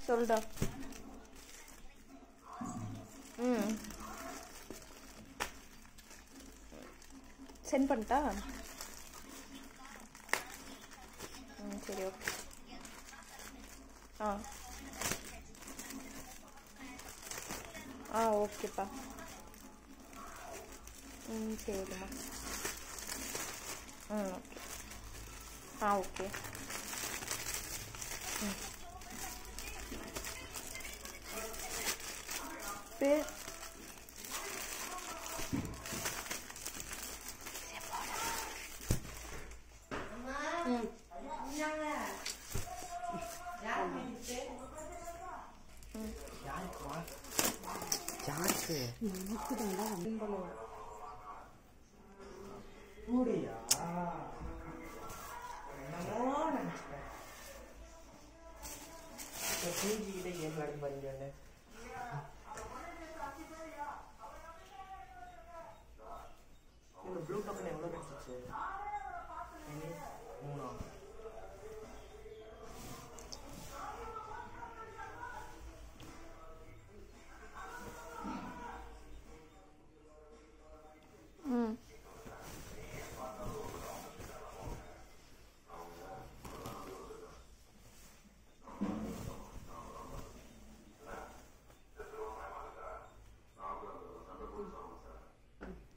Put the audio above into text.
சொல்டா ம் சென்ட் பண்ணிட்டா ம் சரி ஓகே ஆ ஆ ஓகேப்பா ம் சரிம்மா ம் ஓகே ஆ ஓகே ம் பேர் யாருக்கு கூடியா என்னமோ நினைச்சிட்டேன் இப்போ பிஜிக்கிட்ட கேம் விளையாடி பாருங்க இந்த ப்ளூ டோக்கன் எவ்வளோ கிடைச்சிச்சு மூணா